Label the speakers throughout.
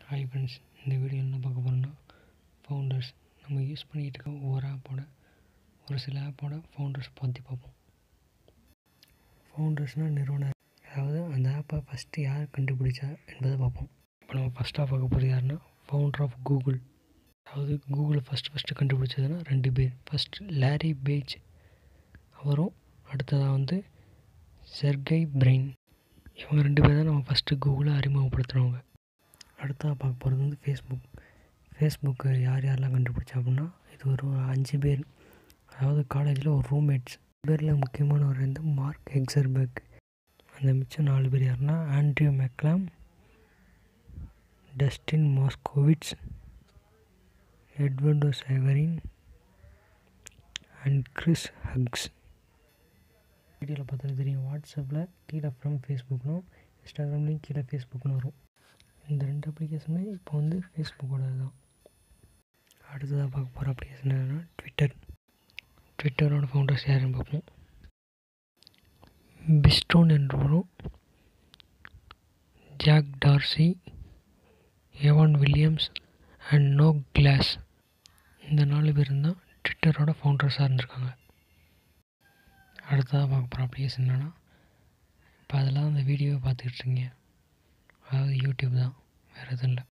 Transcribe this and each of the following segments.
Speaker 1: hi friends இந்த video என்ன பார்க்க போகிறோம்னா ஃபவுண்டர்ஸ் நம்ம யூஸ் பண்ணிக்கிட்டு இருக்க ஒவ்வொரு ஆப்போட ஒரு சில ஆப்போட ஃபவுண்டர்ஸ் பற்றி பார்ப்போம் ஃபவுண்டர்ஸ்னால் நிறுவனர் அதாவது அந்த ஆப்பை ஃபஸ்ட்டு யார் கண்டுபிடிச்சா என்பதை பார்ப்போம் இப்போ நம்ம ஃபஸ்ட்டாக பார்க்க போகிறது யாருன்னா ஃபவுண்டர் ஆஃப் கூகுள் அதாவது கூகுளை ஃபஸ்ட்டு ஃபஸ்ட்டு கண்டுபிடிச்சதுன்னா ரெண்டு பேர் ஃபஸ்ட் லாரி பேஜ் அவரும் அடுத்ததாக வந்து செர்கை பிரெயின் இவங்க ரெண்டு பேர் தான் நம்ம ஃபஸ்ட்டு கூகுளை அறிமுகப்படுத்துகிறவங்க அடுத்ததாக பார்க்க போகிறது வந்து ஃபேஸ்புக் ஃபேஸ்புக்கு யார் யாரெல்லாம் கண்டுபிடிச்சா அப்படின்னா இது ஒரு அஞ்சு பேர் அதாவது காலேஜில் ஒரு ரூம்மேட்ஸ் பேரில் முக்கியமானவர் வந்து மார்க் எக்ஸர்பர்க் அந்த மிச்சம் நாலு பேர் யாருன்னா Andrew McCollum Dustin Moskovitz Eduardo Saverin and Chris Hughes வீடியோவில் பார்த்தா தெரியும் வாட்ஸ்அப்பில் கீழே ஃப்ரம் ஃபேஸ்புக்னும் இன்ஸ்டாகிராம்லேயும் கீழே ஃபேஸ்புக்னு வரும் இந்த ரெண்டு அப்ளிகேஷனுமே இப்போ வந்து ஃபேஸ்புக்கோட தான் அடுத்ததாக பார்க்க போகிற அப்ளிகேஷன் என்னென்னா ட்விட்டர் ட்விட்டரோட ஃபவுண்டர்ஸ் யாருன்னு பார்ப்போம் பிஸ்டோன் என்றவரும் Jack Dorsey Evan Williams and Noah Glass இந்த நாலு பேர் தான் ட்விட்டரோட ஃபவுண்டர்ஸாக இருந்திருக்காங்க அடுத்ததாக பார்க்க போகிற அப்ளிகேஷன் என்னென்னா இப்போ அதெல்லாம் அந்த வீடியோவை பார்த்துக்கிட்டு இருக்கீங்க அதாவது யூடியூப் தான் வேறு எதுவும் இல்லை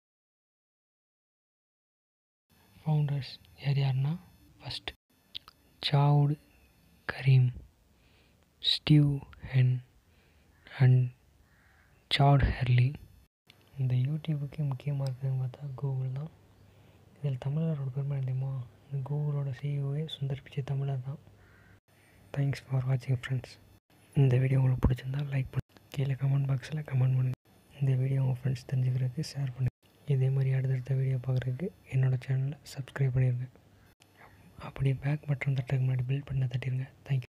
Speaker 1: ஃபவுண்டர்ஸ் யார் யாருன்னா first Jawed Karim Steve Chen and Chad Hurley இந்த யூடியூபுக்கே முக்கியமாக இருக்குதுன்னு பார்த்தா கூகுள் தான் இதில் தமிழரோட பெருமை தெரியுமா இந்த கூகுளோட சிஇஓவே சுந்தர் பிச்சை தமிழர் தான் தேங்க்ஸ் ஃபார் வாட்சிங் ஃப்ரெண்ட்ஸ் இந்த வீடியோ உங்களுக்கு பிடிச்சிருந்தா லைக் பண்ணு கீழே கமெண்ட் பாக்ஸில் கமெண்ட் பண்ணுங்கள் இந்த வீடியோ உங்கள் ஃப்ரெண்ட்ஸ் தெரிஞ்சுக்கிறதுக்கு ஷேர் பண்ணுங்கள் இதே மாதிரி அடுத்தடுத்த வீடியோ பார்க்குறதுக்கு என்னோடய சேனலை சப்ஸ்கிரைப் பண்ணிடுங்க அப்படியே பேக் பட்டன் தட்டுறதுக்கு முன்னாடி பில் பண்ண தட்டிடுங்க தேங்க்யூ